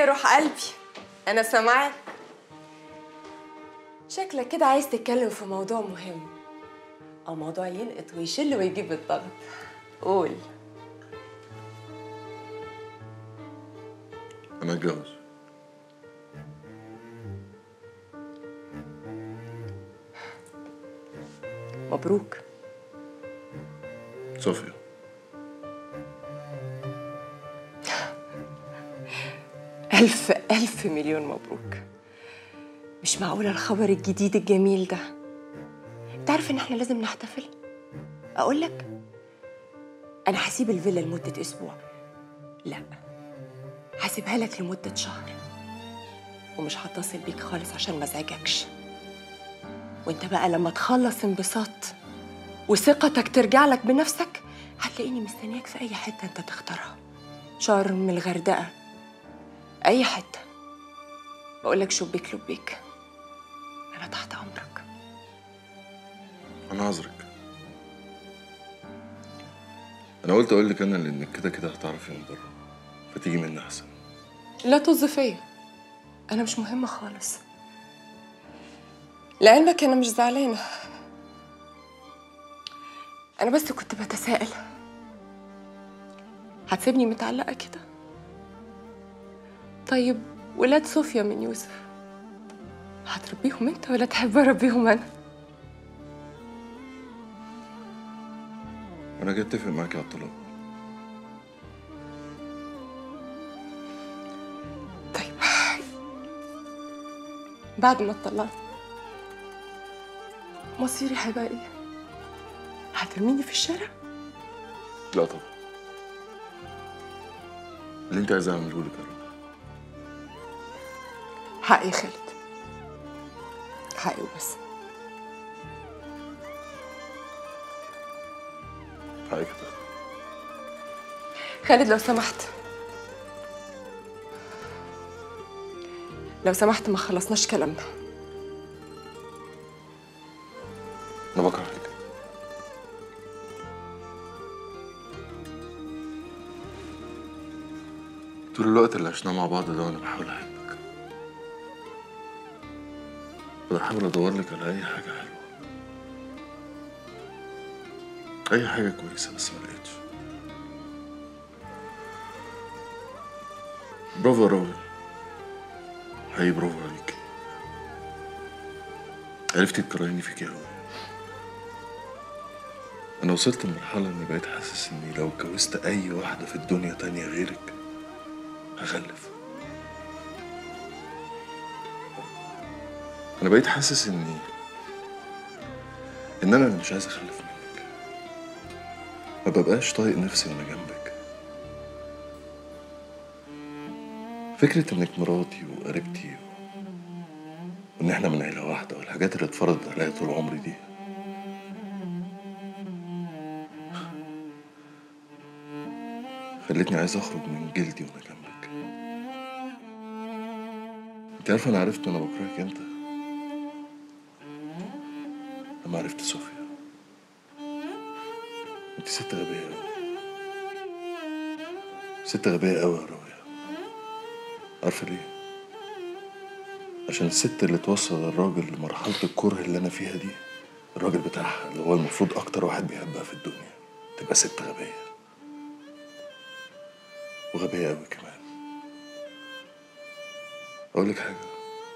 يا روح قلبي انا سامعاك شكلك كده عايز تتكلم في موضوع مهم او موضوع ينقط ويشل ويجيب الضغط قول انا اتجوز مبروك صوفيا ألف ألف مليون مبروك مش معقولة الخبر الجديد الجميل ده انت عارف ان احنا لازم نحتفل اقول لك انا هسيب الفيلا لمدة اسبوع لا هسيبها لك لمدة شهر ومش هتصل بيك خالص عشان ما ازعجكش وانت بقى لما تخلص انبساط وثقتك ترجع لك بنفسك هتلاقيني مستنياك في اي حتة انت تختارها شرم الغردقة اي حتة بقول لك شبيك لبيك انا تحت امرك انا عذرك انا قلت اقول لك انا لانك كده كده هتعرفي من بره فتيجي مني احسن لا طز فيا انا مش مهمه خالص لعلمك انا مش زعلانه انا بس كنت بتساءل هتسيبني متعلقه كده طيب ولاد صوفيا من يوسف هتربيهم انت ولا تحب اربيهم انا انا جاي اتفق معاكي على الطلاق طيب بعد ما اتطلقت مصيري هيبقى ايه هترميني في الشارع لا طبعا اللي انت عايزاه اعمله لك يا رب حقي يا خالد حقي وبس حقك هتاخده خالد لو سمحت لو سمحت ما خلصناش كلامنا انا بكرهك طول الوقت اللي عشناه مع بعض ده وانا بحاول احبك بحاول ادور لك على اي حاجه حلوه اي حاجه كويسه بس ما لقيتش برافو يا راجل حقيقي برافو عليك عرفتي تكرهيني فيكي قوي انا وصلت لمرحله اني بقيت حاسس اني لو اتجوزت اي واحده في الدنيا تانية غيرك هخلف انا بقيت حاسس اني ان انا اللي مش عايز اخلف منك ما ببقاش طايق نفسي وانا جنبك فكرة انك مراتي وقريبتي وان احنا من عيلة واحدة والحاجات اللي اتفرضت عليا طول عمري دي خلتني عايز اخرج من جلدي وانا جنبك انت عارفه انا عرفت انا بكرهك امتى لما عرفت صوفيا انت ست غبيه قوي ست غبيه قوي يا راوية عارفه ليه عشان الست اللي توصل الراجل لمرحله الكره اللي انا فيها دي الراجل بتاعها اللي هو المفروض اكتر واحد بيحبها في الدنيا تبقى ست غبيه وغبية أوي كمان أقول لك حاجة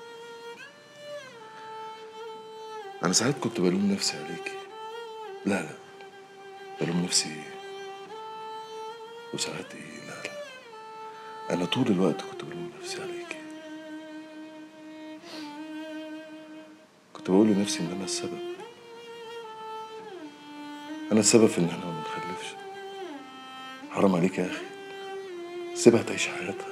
أنا ساعات كنت بلوم نفسي عليكي لا لا بلوم نفسي وساعات إيه لا لا أنا طول الوقت كنت بلوم نفسي عليكي كنت بقول لنفسي إن أنا السبب أنا السبب في إن إحنا ما بنخلفش حرام عليك يا أخي سيبها تعيش حياتها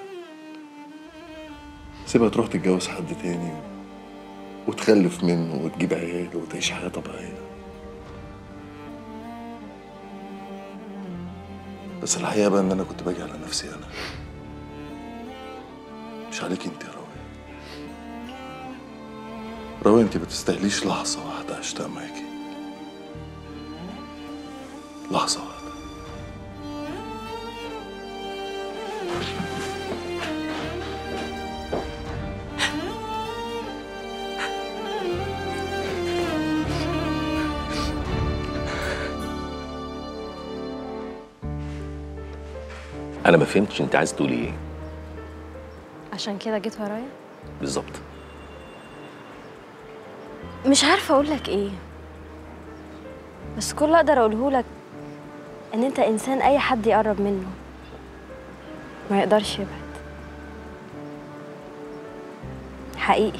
سيبها تروح تتجوز حد تاني و... وتخلف منه وتجيب عيال وتعيش حياة طبيعية بس الحقيقة بقى إن أنا كنت باجي على نفسي أنا مش عليك أنت يا راوية راوية أنت بتستاهليش لحظة واحدة عشتها معاكي لحظة واحدة انا ما فهمتش انت عايز تقولي ايه عشان كده جيت ورايا بالظبط مش عارفه اقول لك ايه بس كل اللي اقدر اقوله لك ان انت انسان اي حد يقرب منه ما يقدرش يبعد حقيقي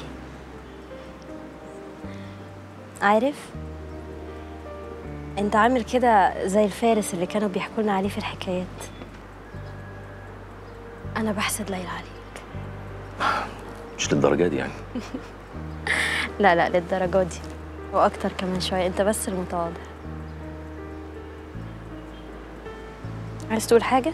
عارف انت عامل كده زي الفارس اللي كانوا بيحكوا لنا عليه في الحكايات انا بحسد ليلى عليك مش للدرجه دي يعني لا لا للدرجة دي وأكتر كمان شوية أنت بس المتواضع عايز تقول حاجة؟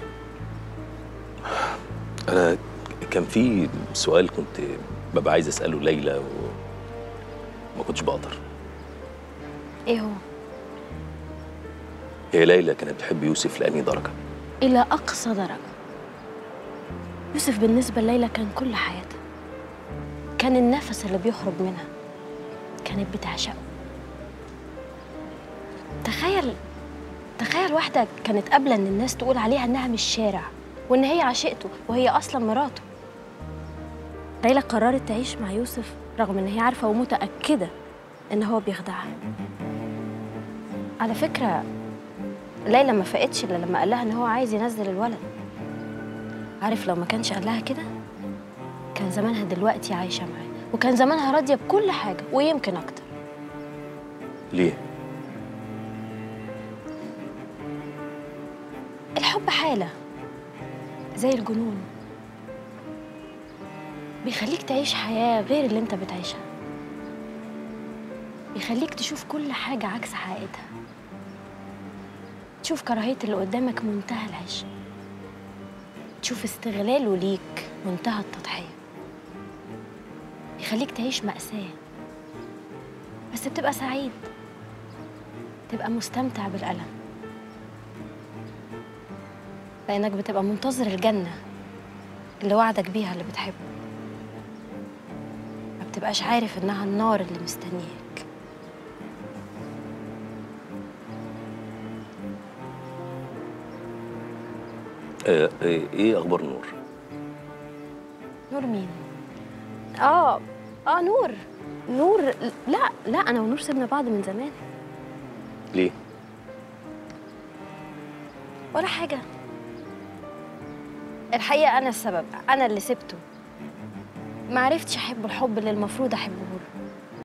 انا كان في سؤال كنت ببقى عايز اساله ليلى وما كنتش بقدر إيه هو؟ هي ليلى كانت بتحب يوسف لأني درجه إلى أقصى درجة يوسف بالنسبة لليلى كان كل حياتها كان النفس اللي بيخرج منها كانت بتعشقه تخيل تخيل واحدة كانت قابلة إن الناس تقول عليها إنها مش شارع وإن هي عشقته وهي أصلا مراته ليلى قررت تعيش مع يوسف رغم إن هي عارفة ومتأكدة إن هو بيخدعها على فكرة ليلى ما فاقتش إلا لما قال لها إن هو عايز ينزل الولد عارف لو ما كانش قال لها كده كان زمانها دلوقتي عايشة معاه وكان زمانها راضية بكل حاجة ويمكن أكتر ليه الحب حالة زي الجنون بيخليك تعيش حياة غير اللي انت بتعيشها بيخليك تشوف كل حاجة عكس حقيقتها تشوف كراهية اللي قدامك منتهى العشق تشوف استغلاله ليك منتهى التضحية بيخليك تعيش مأساة بس بتبقى سعيد تبقى مستمتع بالألم لأنك بتبقى منتظر الجنة اللي وعدك بيها اللي بتحبه ما بتبقاش عارف إنها النار اللي مستنياك آه آه، ايه اخبار نور نور مين؟ آه آه نور نور لا لا أنا ونور سيبنا بعض من زمان ليه ولا حاجة الحقيقة أنا السبب أنا اللي سبته ما عرفتش أحبه الحب اللي المفروض أحبه له